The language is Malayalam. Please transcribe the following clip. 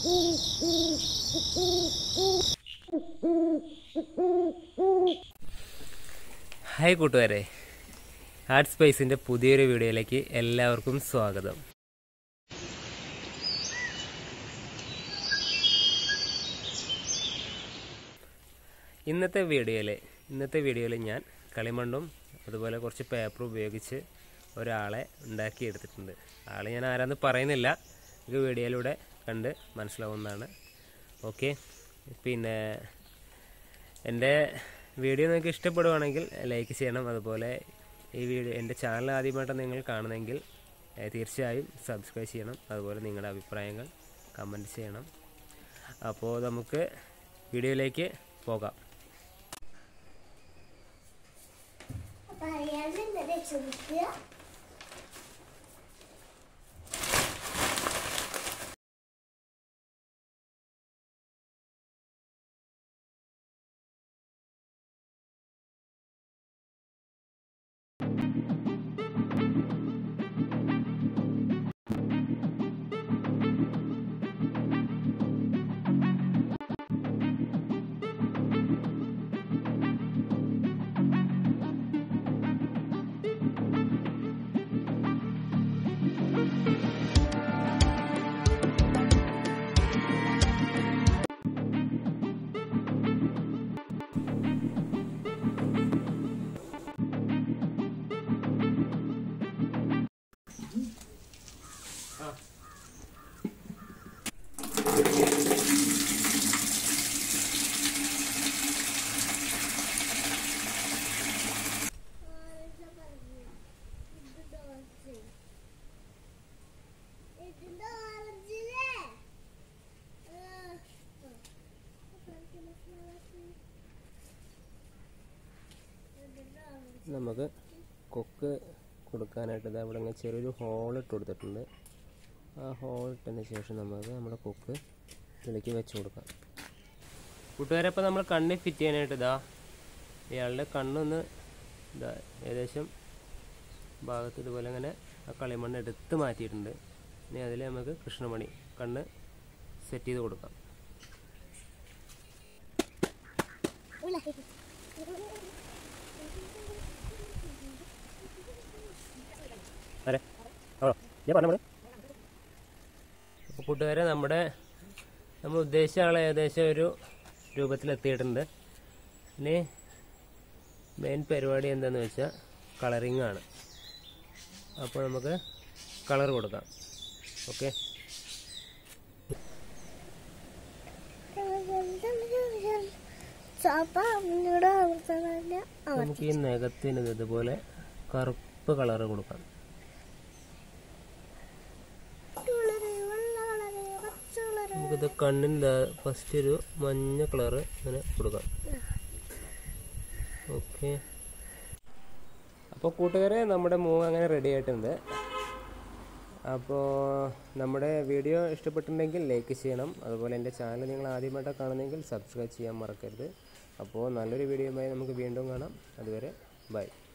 ഹായ് കൂട്ടുകാരെ ഹാർട്ട് സ്പേസിൻ്റെ പുതിയൊരു വീഡിയോയിലേക്ക് എല്ലാവർക്കും സ്വാഗതം ഇന്നത്തെ വീഡിയോയിൽ ഇന്നത്തെ വീഡിയോയിൽ ഞാൻ കളിമണ്ണും അതുപോലെ കുറച്ച് പേപ്പർ ഉപയോഗിച്ച് ഒരാളെ ഉണ്ടാക്കിയെടുത്തിട്ടുണ്ട് ആളെ ഞാൻ ആരാന്ന് പറയുന്നില്ല ഇത് വീഡിയോയിലൂടെ കണ്ട് മനസ്സിലാവുന്നതാണ് ഓക്കെ പിന്നെ എൻ്റെ വീഡിയോ നിങ്ങൾക്ക് ഇഷ്ടപ്പെടുവാണെങ്കിൽ ലൈക്ക് ചെയ്യണം അതുപോലെ ഈ വീഡിയോ എൻ്റെ ചാനൽ ആദ്യമായിട്ട് നിങ്ങൾ കാണുന്നെങ്കിൽ ഏഹ്, തീർച്ചയായും സബ്സ്ക്രൈബ് ചെയ്യണം അതുപോലെ നിങ്ങളുടെ അഭിപ്രായങ്ങൾ കമൻറ്റ് ചെയ്യണം അപ്പോൾ നമുക്ക് വീഡിയോയിലേക്ക് പോകാം പറയാനുള്ളത് ചോദിക്കുക നമുക്ക് കൊക്ക് കൊടുക്കാനായിട്ട് ഇത് അവിടെ ഇങ്ങനെ ചെറിയൊരു ഹോൾ ഇട്ട് കൊടുത്തിട്ടുണ്ട് ആ ഹോൾ ഇട്ടതിന് ശേഷം നമുക്ക് നമ്മുടെ കൊക്ക് ഇതിലേക്ക് വെച്ച് കൊടുക്കാം കൂട്ടുകാരെ അപ്പോൾ നമ്മൾ കണ്ണ് ഫിറ്റ് ചെയ്യാനായിട്ട് ഇതാ ഇയാളുടെ കണ്ണൊന്ന് ഇതാ ഏകദേശം ഭാഗത്ത് ഇതുപോലെ അങ്ങനെ ആ കളിമണ്ണ് എടുത്ത് മാറ്റിയിട്ടുണ്ട് ഇനി അതിൽ നമുക്ക് കൃഷ്ണമണി കണ്ണ് സെറ്റ് ചെയ്ത് കൊടുക്കാം അരെ ആണോ ഞാൻ പറഞ്ഞു അപ്പോൾ കൂട്ടുകാരെ നമ്മുടെ നമ്മൾ ഉദ്ദേശിച്ച ആൾ ഏകദേശം ഒരു രൂപത്തിലെത്തിയിട്ടുണ്ട് ഇനി മെയിൻ പരിപാടി എന്താണെന്ന് വെച്ചാൽ കളറിങ് ആണ് അപ്പോൾ നമുക്ക് കളർ കൊടുക്കാം ഓക്കെ നമുക്ക് ഈ നഖത്തിന് ഇത് ഇതുപോലെ കറുപ്പ് കളർ കൊടുക്കാം നമുക്കിത് കണ്ണിന് ഫസ്റ്റ് ഒരു മഞ്ഞ കളറ് ഇങ്ങനെ കൊടുക്കാം ഓക്കെ അപ്പോൾ കൂട്ടുകാരെ നമ്മുടെ മൂവ് അങ്ങനെ റെഡി ആയിട്ടുണ്ട് അപ്പോൾ നമ്മുടെ വീഡിയോ ഇഷ്ടപ്പെട്ടിട്ടുണ്ടെങ്കിൽ ലൈക്ക് ചെയ്യണം അതുപോലെ എൻ്റെ ചാനൽ നിങ്ങൾ ആദ്യമായിട്ടാണ് കാണുന്നതെങ്കിൽ സബ്സ്ക്രൈബ് ചെയ്യാൻ മറക്കരുത് അപ്പോൾ നല്ലൊരു വീഡിയോയുമായി നമുക്ക് വീണ്ടും കാണാം അതുവരെ ബൈ